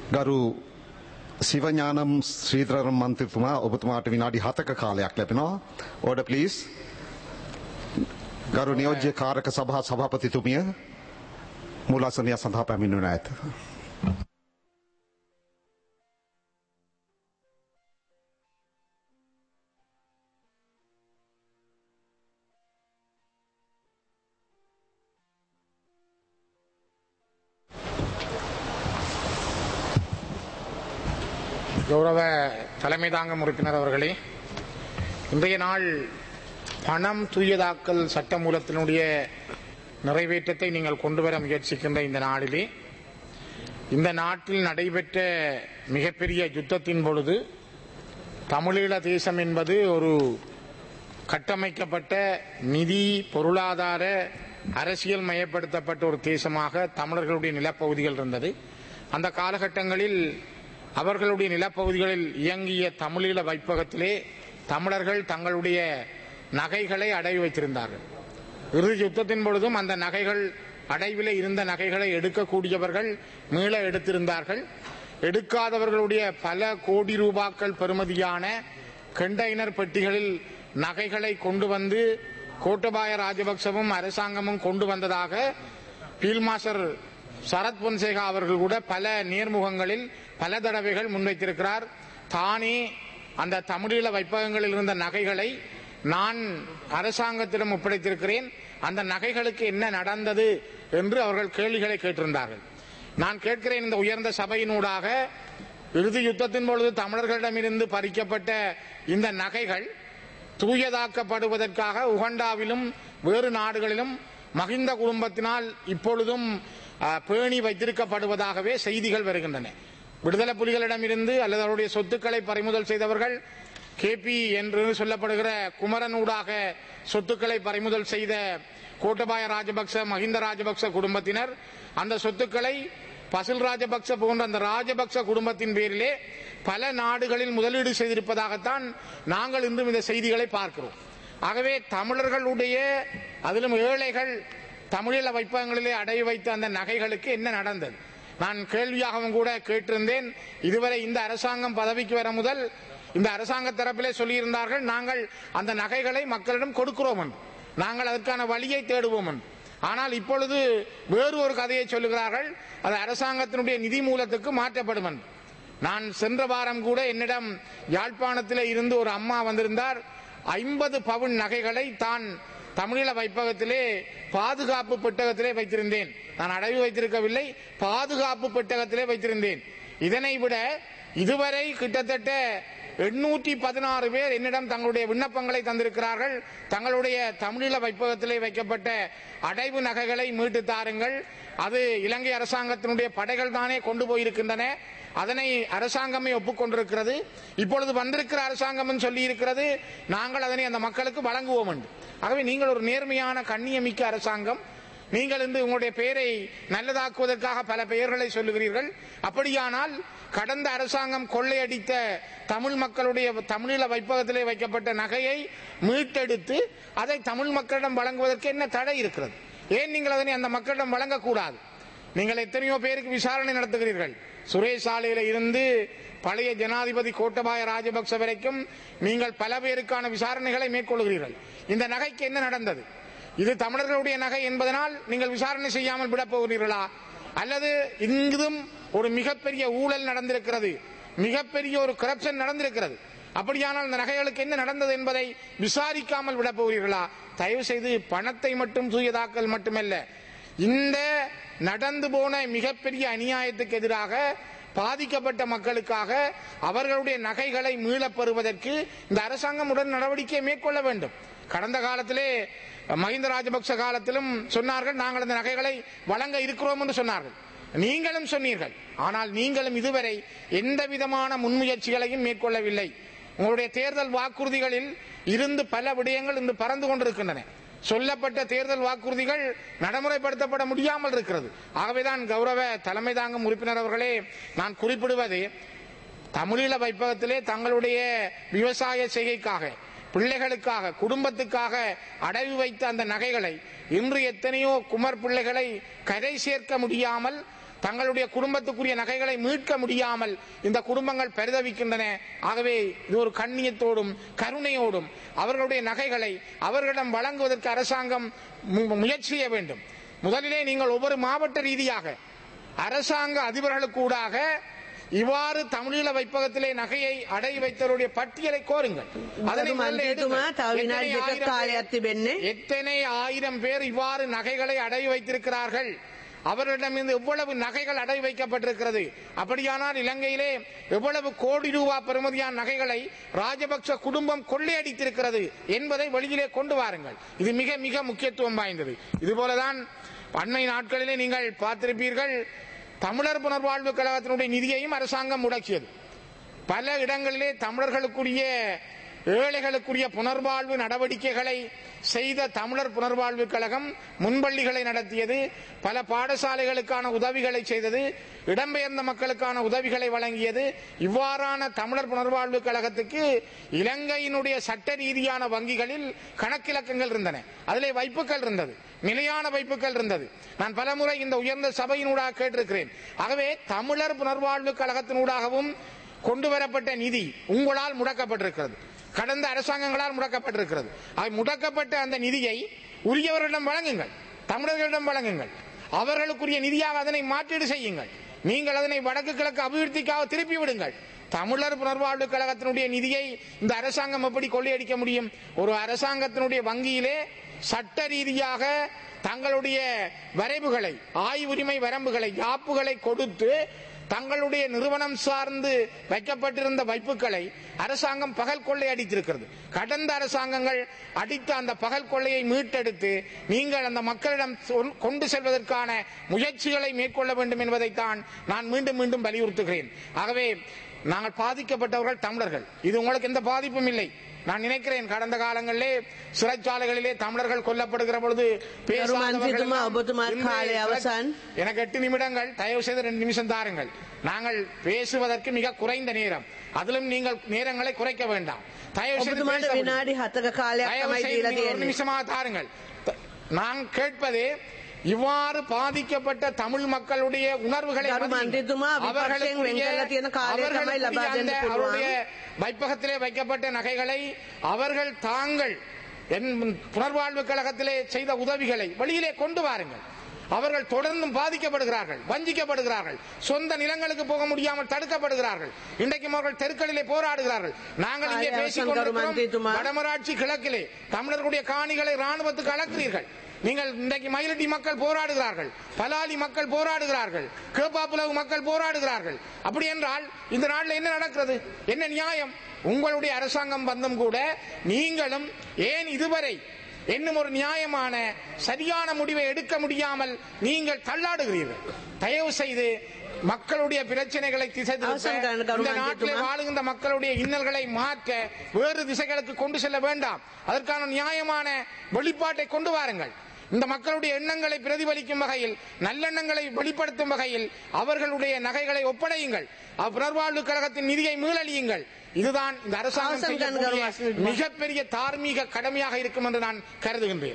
ගරු සිවඥානම් ශ්‍රීතරම් මන්ත්‍රතුමා ඔබතුමාට විනාඩි හතක කාලයක් ලැබෙනවා. ඕඩ ප්ලීස්. ගරු නියෝජ්‍ය කාරක සභා සභාපතිතුමිය මුලාසනය සඳහා පැමිණුණ ඇත. கௌரவ தலைமை தாங்கும் உறுப்பினர் அவர்களே இன்றைய நாள் பணம் தூயதாக்கல் சட்டமூலத்தினுடைய நிறைவேற்றத்தை நீங்கள் கொண்டு வர முயற்சிக்கின்ற இந்த நாளிலே இந்த நாட்டில் நடைபெற்ற மிகப்பெரிய யுத்தத்தின் பொழுது தமிழீழ தேசம் என்பது ஒரு கட்டமைக்கப்பட்ட நிதி பொருளாதார அரசியல் மயப்படுத்தப்பட்ட ஒரு தேசமாக தமிழர்களுடைய நிலப்பகுதிகள் இருந்தது அந்த காலகட்டங்களில் அவர்களுடைய நிலப்பகுதிகளில் இயங்கிய தமிழீழ வைப்பகத்திலே தமிழர்கள் தங்களுடைய நகைகளை அடவி வைத்திருந்தார்கள் இறுதி யுத்தத்தின் பொழுதும் அந்த நகைகள் அடைவிலே இருந்த நகைகளை எடுக்கக்கூடியவர்கள் மீள எடுத்திருந்தார்கள் எடுக்காதவர்களுடைய பல கோடி ரூபாக்கள் பெறுமதியான கண்டெய்னர் பெட்டிகளில் நகைகளை கொண்டு வந்து கோட்டபாய ராஜபக்சவும் அரசாங்கமும் கொண்டு வந்ததாக பீல் மாஸ்டர் சரத் பொன்சேகா அவர்கள் கூட பல நேர்முகங்களில் பல தடவைகள் முன்வைத்திருக்கிறார் தானே அந்த தமிழீழ வைப்பகங்களில் இருந்த நகைகளை நான் அரசாங்கத்திடம் ஒப்படைத்திருக்கிறேன் அந்த நகைகளுக்கு என்ன நடந்தது என்று அவர்கள் கேள்விகளை கேட்டிருந்தார்கள் நான் கேட்கிறேன் இந்த உயர்ந்த சபையினூடாக இறுதி யுத்தத்தின் பொழுது தமிழர்களிடமிருந்து பறிக்கப்பட்ட இந்த நகைகள் தூயதாக்கப்படுவதற்காக உகண்டாவிலும் வேறு நாடுகளிலும் மகிந்த குடும்பத்தினால் இப்பொழுதும் அஹ், பேணி வைத்திருக்கப்படுவதாகவே செய்திகள் வருகின்றன விடுதலை புலிகளிடமிருந்து அல்லது அவருடைய சொத்துக்களை பறிமுதல் செய்தவர்கள் கேபி என்று சொல்லப்படுகிற குமரனூடாக சொத்துக்களை பறிமுதல் செய்த கோட்டபாய ராஜபக்ச மஹிந்த ராஜபக்ச குடும்பத்தினர் அந்த சொத்துக்களை பசில் ராஜபக்ச போன்ற அந்த ராஜபக்ச குடும்பத்தின் பேரிலே பல நாடுகளில் முதலீடு செய்திருப்பதாகத்தான் நாங்கள் இன்றும் இந்த செய்திகளை பார்க்கிறோம் ஆகவே தமிழர்களுடைய அதிலும் ஏழைகள் தமிழீழ வைப்பகங்களிலே அடைய வைத்த அந்த நகைகளுக்கு என்ன நடந்தது நான் கேள்வியாகவும் கூட கேட்டிருந்தேன் இதுவரை இந்த அரசாங்கம் பதவிக்கு வர முதல் இந்த அரசாங்க தரப்பிலே சொல்லியிருந்தார்கள் நாங்கள் அந்த நகைகளை மக்களிடம் கொடுக்கிறோம் என்று நாங்கள் அதற்கான வழியை தேடுவோம் என்று ஆனால் இப்பொழுது வேறு ஒரு கதையை சொல்லுகிறார்கள் அது அரசாங்கத்தினுடைய நிதி மூலத்துக்கு மாற்றப்படும் என்று நான் சென்ற வாரம் கூட என்னிடம் யாழ்ப்பாணத்திலே இருந்து ஒரு அம்மா வந்திருந்தார் ஐம்பது பவுன் நகைகளை தான் தமிழீழ வைப்பகத்திலே பாதுகாப்பு பெட்டகத்திலே வைத்திருந்தேன் நான் அடைவு வைத்திருக்கவில்லை பாதுகாப்பு பெட்டகத்திலே வைத்திருந்தேன் இதனை விட இதுவரை கிட்டத்தட்ட எண்ணூற்றி பதினாறு பேர் என்னிடம் தங்களுடைய விண்ணப்பங்களை தந்திருக்கிறார்கள் தங்களுடைய தமிழீழ வைப்பகத்திலே வைக்கப்பட்ட அடைவு நகைகளை மீட்டு தாருங்கள் அது இலங்கை அரசாங்கத்தினுடைய படைகள் தானே கொண்டு போயிருக்கின்றன அதனை அரசாங்கமே ஒப்புக்கொண்டிருக்கிறது இப்பொழுது வந்திருக்கிற அரசாங்கம் சொல்லி இருக்கிறது நாங்கள் அதனை அந்த மக்களுக்கு வழங்குவோம் என்று ஆகவே நீங்கள் ஒரு நேர்மையான கண்ணியமிக்க அரசாங்கம் நீங்கள் இன்று உங்களுடைய பெயரை நல்லதாக்குவதற்காக பல பெயர்களை சொல்லுகிறீர்கள் அப்படியானால் கடந்த அரசாங்கம் கொள்ளையடித்த தமிழ் மக்களுடைய தமிழீழ வைப்பகத்திலே வைக்கப்பட்ட நகையை மீட்டெடுத்து அதை தமிழ் மக்களிடம் வழங்குவதற்கு என்ன தடை இருக்கிறது ஏன் நீங்கள் அதனை அந்த மக்களிடம் வழங்கக்கூடாது நீங்கள் எத்தனையோ பேருக்கு விசாரணை நடத்துகிறீர்கள் சுரேஷ் ஆலையில இருந்து பழைய ஜனாதிபதி கோட்டபாய ராஜபக்ச வரைக்கும் நீங்கள் பல பேருக்கான விசாரணைகளை மேற்கொள்கிறீர்கள் இந்த நகைக்கு என்ன நடந்தது இது தமிழர்களுடைய நகை என்பதனால் நீங்கள் விசாரணை செய்யாமல் விடப் போகிறீர்களா அல்லது இங்கும் ஒரு மிகப்பெரிய ஊழல் நடந்திருக்கிறது மிகப்பெரிய ஒரு கரப்ஷன் நடந்திருக்கிறது அப்படியானால் இந்த நகைகளுக்கு என்ன நடந்தது என்பதை விசாரிக்காமல் விடப் போகிறீர்களா தயவு செய்து பணத்தை மட்டும் தூயதாக்கல் மட்டுமல்ல இந்த நடந்து போன மிகப்பெரிய அநியாயத்துக்கு எதிராக பாதிக்கப்பட்ட மக்களுக்காக அவர்களுடைய நகைகளை மீளப் பெறுவதற்கு இந்த அரசாங்கம் உடன் நடவடிக்கை மேற்கொள்ள வேண்டும் கடந்த காலத்திலே மஹிந்த ராஜபக்ச காலத்திலும் சொன்னார்கள் நாங்கள் அந்த நகைகளை வழங்க இருக்கிறோம் என்று சொன்னார்கள் நீங்களும் சொன்னீர்கள் ஆனால் நீங்களும் இதுவரை எந்த விதமான முன்முயற்சிகளையும் மேற்கொள்ளவில்லை உங்களுடைய தேர்தல் வாக்குறுதிகளில் இருந்து பல விடயங்கள் இன்று பறந்து கொண்டிருக்கின்றன சொல்லப்பட்ட தேர்தல் வாக்குறுதிகள் நடைமுறைப்படுத்தப்பட முடியாமல் இருக்கிறது ஆகவேதான் கௌரவ தலைமை தாங்கும் உறுப்பினர் அவர்களே நான் குறிப்பிடுவது தமிழீழ வைப்பகத்திலே தங்களுடைய விவசாய செய்கைக்காக பிள்ளைகளுக்காக குடும்பத்துக்காக அடைவு வைத்த அந்த நகைகளை இன்று எத்தனையோ குமர் பிள்ளைகளை கரை சேர்க்க முடியாமல் தங்களுடைய குடும்பத்துக்குரிய நகைகளை மீட்க முடியாமல் இந்த குடும்பங்கள் பரிதவிக்கின்றன ஆகவே இது ஒரு கண்ணியத்தோடும் கருணையோடும் அவர்களுடைய நகைகளை அவர்களிடம் வழங்குவதற்கு அரசாங்கம் மு- முயற்சி செய்ய வேண்டும் முதலிலே நீங்கள் ஒவ்வொரு மாவட்ட ரீதியாக அரசாங்க அதிபர்களுக்கூடாக இவ்வாறு தமிழீழ வைப்பகத்திலே நகையை அடை வைத்தவருடைய பட்டியலை கோருங்கள் அதனை ගරු முதல்ல எடுங்கள். මන්ත්‍රීතුමා තව විනාඩි எத்தனை දෙකක් ஆயிரம் කාලයක් තිබෙන්නේ. எத்தனை ஆயிரம் பேர் இவ்வாறு நகைகளை அடை வைத்திருக்கிறார்கள் அவர்களிடமிருந்து எவ்வளவு நகைகள் அடை வைக்கப்பட்டிருக்கிறது அப்படியானால் இலங்கையிலே எவ்வளவு கோடி ரூபாய் பெறுமதியான நகைகளை ராஜபக்ச குடும்பம் கொள்ளையடித்திருக்கிறது என்பதை வெளியிலே கொண்டு வாருங்கள் இது மிக மிக முக்கியத்துவம் வாய்ந்தது இதுபோலதான் அண்மை நாட்களிலே நீங்கள் பார்த்திருப்பீர்கள் தமிழர் புனர்வாழ்வு கழகத்தினுடைய நிதியையும் அரசாங்கம் முடக்கியது பல இடங்களிலே தமிழர்களுக்குரிய ஏழைகளுக்குரிய புனர்வாழ்வு நடவடிக்கைகளை செய்த தமிழர் புனர்வாழ்வு கழகம் முன்பள்ளிகளை நடத்தியது பல பாடசாலைகளுக்கான உதவிகளை செய்தது இடம்பெயர்ந்த மக்களுக்கான உதவிகளை வழங்கியது இவ்வாறான தமிழர் புனர்வாழ்வு கழகத்துக்கு இலங்கையினுடைய சட்ட ரீதியான வங்கிகளில் கணக்கிலக்கங்கள் இருந்தன அதிலே வைப்புகள் இருந்தது நிலையான வைப்புகள் இருந்தது நான் பலமுறை இந்த உயர்ந்த சபையினூடாக கேட்டிருக்கிறேன் ஆகவே தமிழர் புனர்வாழ்வு கழகத்தினூடாகவும் கொண்டு வரப்பட்ட நிதி உங்களால் முடக்கப்பட்டிருக்கிறது கடந்த அரசாங்கங்களால் முடக்கப்பட்டிருக்கிறது ஆக முடக்கப்பட்ட அந்த நிதியை உரியவர்களிடம் வழங்குங்கள் தமிழர்களிடம் வழங்குங்கள் அவர்களுக்குரிய நிதியாக அதனை மாற்றீடு செய்யுங்கள் நீங்கள் அதனை வடக்கு கிழக்கு அபிவிருத்திக்காக திருப்பி விடுங்கள் தமிழர் புனர்வாழ்வு கழகத்தினுடைய நிதியை இந்த அரசாங்கம் எப்படி கொள்ளையடிக்க முடியும் ஒரு அரசாங்கத்தினுடைய வங்கியிலே சட்ட ரீதியாக தங்களுடைய வரைவுகளை ஆய்வுரிமை வரம்புகளை யாப்புகளை கொடுத்து தங்களுடைய நிறுவனம் சார்ந்து வைக்கப்பட்டிருந்த வைப்புகளை அரசாங்கம் பகல் கொள்ளை அடித்திருக்கிறது கடந்த அரசாங்கங்கள் அடித்த அந்த பகல் கொள்ளையை மீட்டெடுத்து நீங்கள் அந்த மக்களிடம் சொல்- கொண்டு செல்வதற்கான முயற்சிகளை மேற்கொள்ள வேண்டும் என்பதைத்தான் நான் மீண்டும் மீண்டும் வலியுறுத்துகிறேன் ஆகவே நாங்கள் பாதிக்கப்பட்டவர்கள் தமிழர்கள் இது உங்களுக்கு எந்த பாதிப்பும் இல்லை நான் நினைக்கிறேன் கடந்த காலங்களிலே சிறைச்சாலைகளிலே தமிழர்கள் கொல்லப்படுகிற பொழுது பேசாதவர்கள் மன்றித்துமா, எல்லாம் ஒபத்துமா, இன்று காலை அவசான். எனக்கு எட்டு நிமிடங்கள் தயவு செய்து ரெண்டு நிமிஷம் தாருங்கள் நாங்கள் பேசுவதற்கு மிக குறைந்த நேரம் அதிலும் நீங்கள் நேரங்களை குறைக்க வேண்டாம் தயவு செய்து ඔබතුමාට பேச විනාඩි හතක කාලයක් தயவு තමයි செய்து දීලා நீங்கள் ஒரு තියෙන්නේ. நிமிஷமாக தாருங்கள் த- நான் கேட்பது இவ்வாறு பாதிக்கப்பட்ட தமிழ் மக்களுடைய உணர்வுகளை கரு மதியுங்கள். மந்திரித்துமா, விபக்ஷයෙන් அவர்களுக்குரிய- வெண்கல තියෙන කාලය තමයි அவர்களுக்குரிய ලබා දෙන්න அந்த පුළුවන්. அவருடைய வைப்பகத்திலே வைக்கப்பட்ட நகைகளை அவர்கள் தாங்கள் என் புனர்வாழ்வு கழகத்திலே செய்த உதவிகளை வெளியிலே கொண்டு வாருங்கள் அவர்கள் தொடர்ந்தும் பாதிக்கப்படுகிறார்கள் வஞ்சிக்கப்படுகிறார்கள் சொந்த நிலங்களுக்கு போக முடியாமல் தடுக்கப்படுகிறார்கள் இன்றைக்கும் அவர்கள் தெருக்களிலே போராடுகிறார்கள் நாங்கள் இங்கே ஆயா, பேசிக் சங்கர் மந்திரித்துமா. கொண்டிருக்கிறோம் வடமராட்சி கிழக்கிலே தமிழர்களுடைய காணிகளை ராணுவத்துக்கு அளக்கிறீர்கள் நீங்கள் இன்றைக்கு மயிலட்டி மக்கள் போராடுகிறார்கள் பலாலி மக்கள் போராடுகிறார்கள் கேப்பாப்புலவு மக்கள் போராடுகிறார்கள் அப்படி என்றால் இந்த நாட்டில் என்ன நடக்கிறது என்ன நியாயம் உங்களுடைய அரசாங்கம் வந்தும் கூட நீங்களும் ஏன் இதுவரை என்னும் ஒரு நியாயமான சரியான முடிவை எடுக்க முடியாமல் நீங்கள் தள்ளாடுகிறீர்கள் தயவு செய்து மக்களுடைய பிரச்சனைகளை திசை திருப்ப, அவசரம் கருண் இந்த கருணாநிதி நாட்டிலே துமா. வாழுகின்ற மக்களுடைய இன்னல்களை மாற்ற வேறு திசைகளுக்கு கொண்டு செல்ல வேண்டாம் அதற்கான நியாயமான வெளிப்பாட்டை கொண்டு வாருங்கள் இந்த மக்களுடைய எண்ணங்களை பிரதிபலிக்கும் வகையில் நல்லெண்ணங்களை வெளிப்படுத்தும் வகையில் அவர்களுடைய நகைகளை ஒப்படையுங்கள் அவ் புனர்வாழ்வு கழகத்தின் நிதியை மீளழியுங்கள் இதுதான் இந்த அரசாங்கம் அவசரம் கருண் செய்யக்கூடிய கருணாநிதி துமா. மிகப்பெரிய தார்மீக கடமையாக இருக்கும் என்று நான் கருதுகின்றேன்